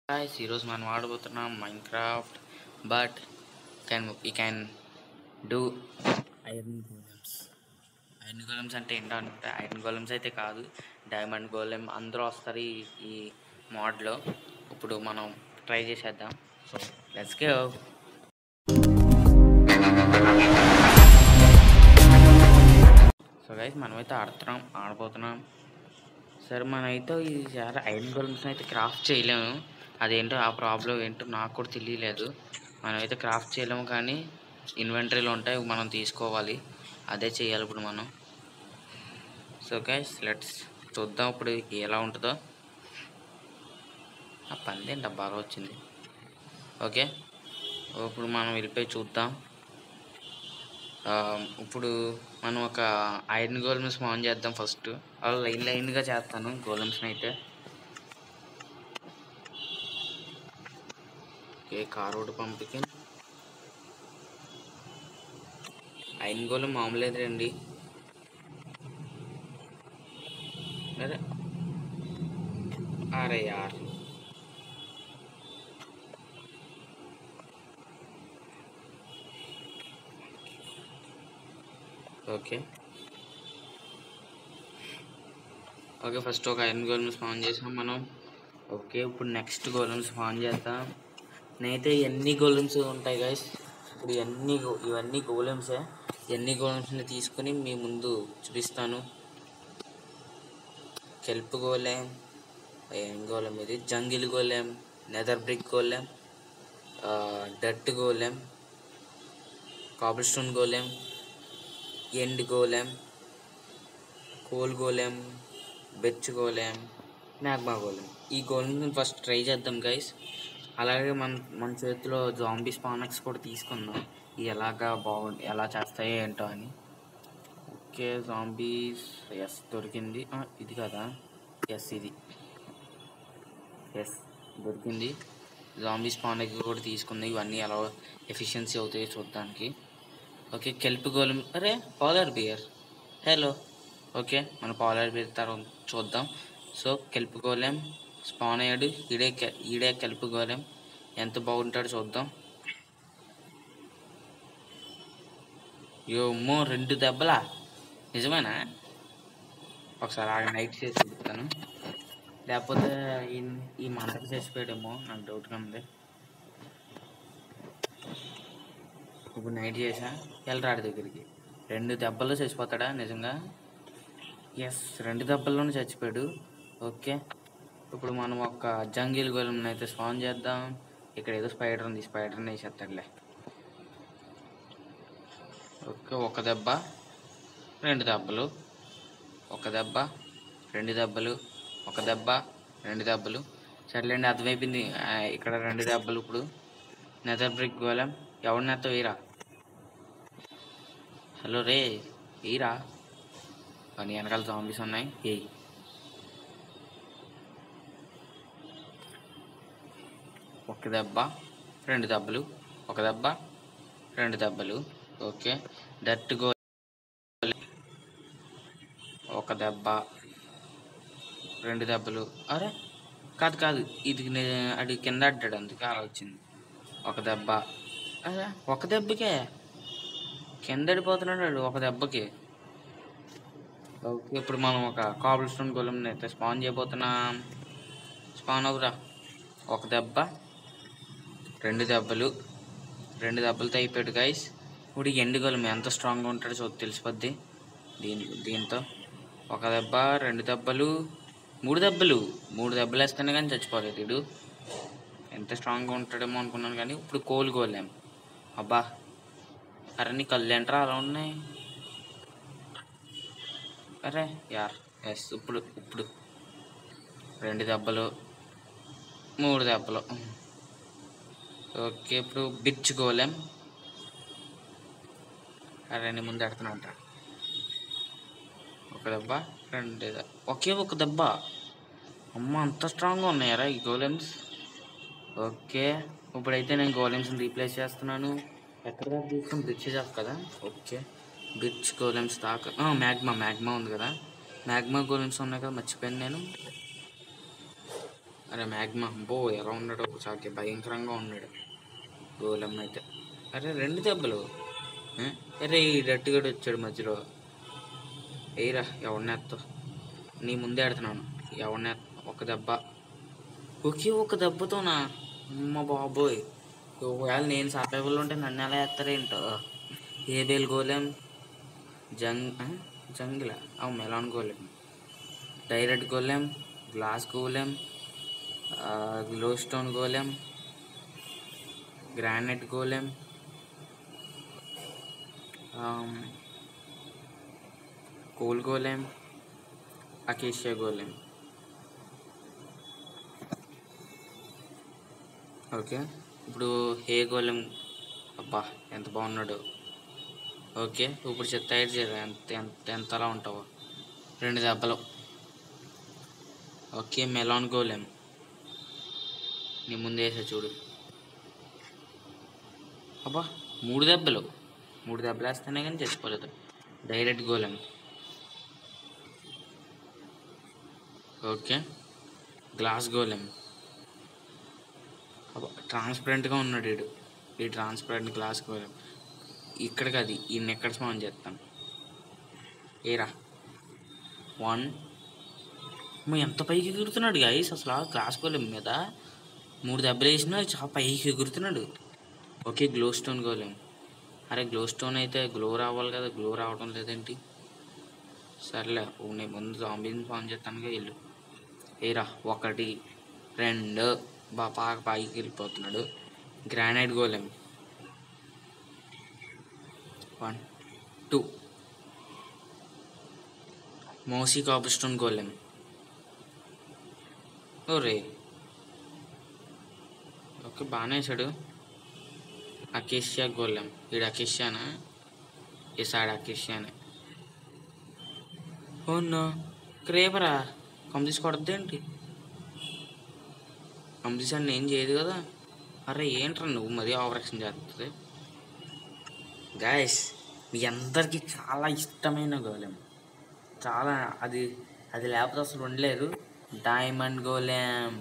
guys ఈరోజు మనం ఆడబోతున్నాం Minecraft but can we can do iron golems iron golems అంటే ఏంటో అనుకుంటే ఐరన్ గోలెమ్స్ అయితే కాదు డైమండ్ గోలెమ్ అందరూ వస్తారు ఈ ఈ మోడ్లో ఇప్పుడు మనం ట్రై చేసేద్దాం so let's go so guys మనమైతే ఆడుతున్నాం ఆడబోతున్నాం సరే మనమైతే ఈ చాలా ఐరన్ గోలమ్స్ అయితే క్రాఫ్ట్ చేయలేము అదేంటో ఆ ప్రాబ్లం ఏంటో నాకు కూడా తెలియలేదు మనమైతే క్రాఫ్ట్ చేయలేము కానీ ఇన్వెంటరీలో ఉంటాయి మనం తీసుకోవాలి అదే చేయాలి ఇప్పుడు మనం సో గైస్ లెట్స్ చూద్దాం ఇప్పుడు ఎలా ఉంటుందో ఆ పందేంటి బాగా వచ్చింది ఓకే ఇప్పుడు మనం వెళ్ళిపోయి చూద్దాం ఆ, ఇప్పుడు మనం ఒక ఐరన్ గోలమ్స్ ఆన్ చేద్దాం ఫస్ట్ అలా లైన్ లైన్గా చేస్తాను గోలమ్స్ని అయితే ఓకే కార్ ఒకటి పంపికి ఐరన్ గోళం మామూలేదు రండి అరే అరే యార్ ఓకే ఓకే ఫస్ట్ ఒక ఐరన్ గోళం స్పాన్ చేసాం మనం ఓకే ఇప్పుడు నెక్స్ట్ గోళం స్పాన్ చేద్దాం నేనైతే ఎన్ని గోళమ్స్ ఉంటాయి గైస్ ఇప్పుడు ఇవన్నీ గో- ఇవన్నీ గోళమ్సే ఎన్ని గోళమ్స్ని తీసుకుని మీ ముందు చూపిస్తాను కెల్ప్ గోళం ఏం గోళం ఇది జంగిల్ గోళం నెదర్ బ్రిక్ గోళం డట్ golem cobblestone golem end golem coal golem birch గోళం మ్యాగ్మా గోళం ఈ గోళం ఫస్ట్ ట్రై చేద్దాం గైస్ అలాగే మన మన చేతిలో జాంబీ స్పానక్స్ కూడా తీసుకుందాం ఇవి ఎలాగా బాగుంది ఎలా చేస్తాయో ఏంటో అని ఓకే జాంబీస్ ఎస్ దొరికింది ఆ, ఇది కదా ఎస్ ఇది ఎస్ దొరికింది జాంబీ స్పానక్ కూడా తీసుకుంది ఇవన్నీ ఎలా ఎఫిషియన్సీ అవుతాయో చూడడానికి ఓకే కెల్ప్ గోళం అరే పాలర్ బియర్ హలో ఓకే మన పాలర్ బియర్ తర్వాత చూద్దాం సో కెల్ప్ గోళం స్పాన్ అయ్యాడు ఈడే కె- ఈడే కెల్ప్ గోళం ఎంత బాగుంటాడో చూద్దాం యోమ్మో రెండు దెబ్బలా నిజమేనా ఒకసారి ఆడ నైట్ చేసి చెప్తాను లేకపోతే ఈ- ఈ మంటకు చేసిపోయాడేమో నాకు డౌట్గా ఉంది ఇప్పుడు నైట్ చేసా వెళ్ళరాడు దగ్గరికి రెండు దెబ్బల్లో చచ్చిపోతాడా నిజంగా ఎస్ రెండు దెబ్బల్లోనే చచ్చిపోయాడు ఓకే ఇప్పుడు మనం ఒక జంగిల్ గోళం అయితే స్పాన్ చేద్దాం ఇక్కడ ఏదో స్పైడర్ ఉంది స్పైడర్ని వేసేస్తాడులే ఓకే ఒక దెబ్బ రెండు దెబ్బలు ఒక దెబ్బ రెండు దెబ్బలు ఒక దెబ్బ రెండు దెబ్బలు సర్లేండి అర్థమైపోయింది ఆ, ఇక్కడ రెండు దెబ్బలు ఇప్పుడు నెదర్ బ్రిక్ గోళం ఎవరి నెత్త వేయరా హలో రే వేయరా అని వెనకాల జాంబీస్ ఉన్నాయి ఏయ్ ఒక దెబ్బ రెండు దెబ్బలు ఒక దెబ్బ రెండు దెబ్బలు ఓకే దట్ గో ఒక దెబ్బ రెండు దెబ్బలు అరే కాదు కాదు ఇది నే- అది కింద అడ్డాడు అందుకే అలా వచ్చింది ఒక దెబ్బ అరే ఒక దెబ్బకే కింద అడిపోతున్నాడు వాడు ఒక దెబ్బకి ఓకే ఇప్పుడు మనం ఒక కాబుల్ స్టోన్ గొలం అయితే స్పాన్ చేయబోతున్నాం స్పాన్ అవురా ఒక దెబ్బ రెండు దెబ్బలు రెండు దెబ్బలతో అయిపోయాడు గైస్ ఇప్పుడు ఈ ఎండు గొలం ఎంత స్ట్రాంగ్గా ఉంటాడో చూ తెలిసిపోద్ది దీని దీంతో ఒక దెబ్బ రెండు దెబ్బలు మూడు దెబ్బలు మూడు దెబ్బలు వేస్తేనే కానీ చచ్చిపోలేదు వీడు ఎంత స్ట్రాంగ్గా ఉంటాడేమో అనుకున్నాను కానీ ఇప్పుడు కోలు గోలేం అబ్బా అరే నీ కళ్ళు ఏంట్రా అలా ఉన్నాయి అరే యార్ ఎస్ ఇప్పుడు ఇప్పుడు రెండు దెబ్బలు మూడు దెబ్బలు ఓకే ఇప్పుడు బిచ్ గోలేం అరే నీ ముందు ఎడుతున్నా ఉంటా ఒక దెబ్బ రెండు దెబ్బ ఒకే ఒక దెబ్బ అమ్మ అంత స్ట్రాంగ్గా ఉన్నాయారా ఈ గోలెమ్స్ ఓకే ఇప్పుడైతే నేను గోలెమ్స్ని రీప్లేస్ చేస్తున్నాను ఎక్కడ దాకా తీసుకుని బ్రిడ్జ్ ఆఫ్ కదా ఓకే బ్రిడ్జ్ గోలెమ్స్ దాకా మ్యాగ్మా మ్యాగ్మా ఉంది కదా మ్యాగ్మా గోలెమ్స్ ఉన్నాయి కదా మర్చిపోయాను నేను అరే మ్యాగ్మా బో ఎలా ఉన్నాడు చాలా భయంకరంగా ఉన్నాడు గోలం అయితే అరే రెండు దెబ్బలు ఏ? అరే ఈ డట్టుగడు వచ్చాడు మధ్యలో ఏరా ఎవరిని ఎత్తావు నీ ముందే ఆడుతున్నాను ఎవరిని ఒక దెబ్బ ఒకే ఒక దెబ్బతోనా అమ్మ బాబోయ్ ఒకవేళ నేను సర్వైవల్ ఉంటే నన్ను ఎలా ఎత్తారేంటో ఏ బేల్ గోలేం జంగ్ ఆ? జంగిలా అవు melon golem direct golem glass golem glowstone golem granite golem coal golem acacia golem okay ఇప్పుడు హే గోలెం అబ్బా ఎంత బాగున్నాడు ఓకే ఇప్పుడు చెత్త తయారు చేయరా ఎంత ఎంత ఎంతలా ఉంటావో రెండు దెబ్బలు ఓకే మెలాన్ గోలెం నీ ముందు వేసా చూడు అబ్బా మూడు దెబ్బలు మూడు దెబ్బలు వేస్తేనే కానీ చచ్చిపోలేదు direct golem okay glass golem అబ్బా ట్రాన్స్పరెంట్గా ఉన్నాడు వీడు ఈ ట్రాన్స్పరెంట్ గ్లాస్ గోలెం ఇక్కడికి అది ఈయన ఎక్కడ స్మాన్ చేస్తాను ఏరా వన్ అమ్మ, ఎంత పైకి ఎగురుతున్నాడు గైస్ అసలు ఆ గ్లాస్ గోలెం మీద మూడు దెబ్బలు వేసినా చాలా పైకి ఎగురుతున్నాడు ఓకే గ్లో స్టోన్ గోలేం అరే గ్లో స్టోన్ అయితే గ్లో రావాలి కదా గ్లో రావడం లేదేంటి సర్లే ఓ నేను ముందు జాంబీని ఫామ్ చేస్తానుగా వెళ్ళు ఏరా ఒకటి రెండు బా బాగా పైకి వెళ్ళిపోతున్నాడు granite golem one two mossy copper stone golem ఓరే ఓకే బాగానే వేసాడు అకేషియా గోళం వీడు అకేషియానా ఈసాడు అకేషియానే ఓన్నో క్రేపరా కంప్లీస్ కొడద్దేంటి కంప్లీస్ అని ఏం చేయదు కదా అరే ఏంట్రా నువ్వు మరీ ఆపరేషన్ చేస్తుంది గాయస్ మీ అందరికీ చాలా ఇష్టమైన గోళం చాలా అది అది లేకపోతే అసలు ఉండలేరు డైమండ్ గోళం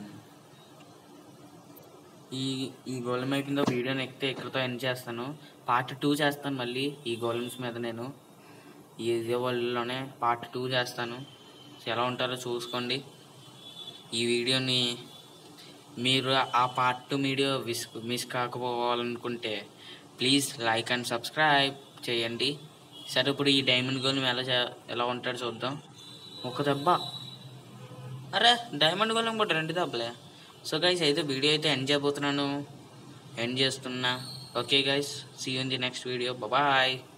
ఈ ఈ గోళం అయిపోయిందో వీడియోని ఎక్కితే ఇక్కడితో ఎండ్ చేస్తాను పార్ట్ టూ చేస్తాను మళ్ళీ ఈ గోళమ్స్ మీద నేను ఈ ఇదే వరల్డ్లోనే పార్ట్ టూ చేస్తాను ఎలా ఉంటారో చూసుకోండి ఈ వీడియోని మీరు ఆ part two video miss miss కాకపోవాలనుకుంటే ప్లీజ్ లైక్ అండ్ సబ్స్క్రైబ్ చేయండి సరే ఇప్పుడు ఈ డైమండ్ గోళం ఎలా చే- ఎలా ఉంటాడో చూద్దాం ఒక దెబ్బ అరే డైమండ్ గోళం కూడా రెండు దెబ్బలే సో గైస్ అయితే వీడియో అయితే ఎండ్ చేయబోతున్నాను ఎండ్ చేస్తున్నా okay guys see in the next video bye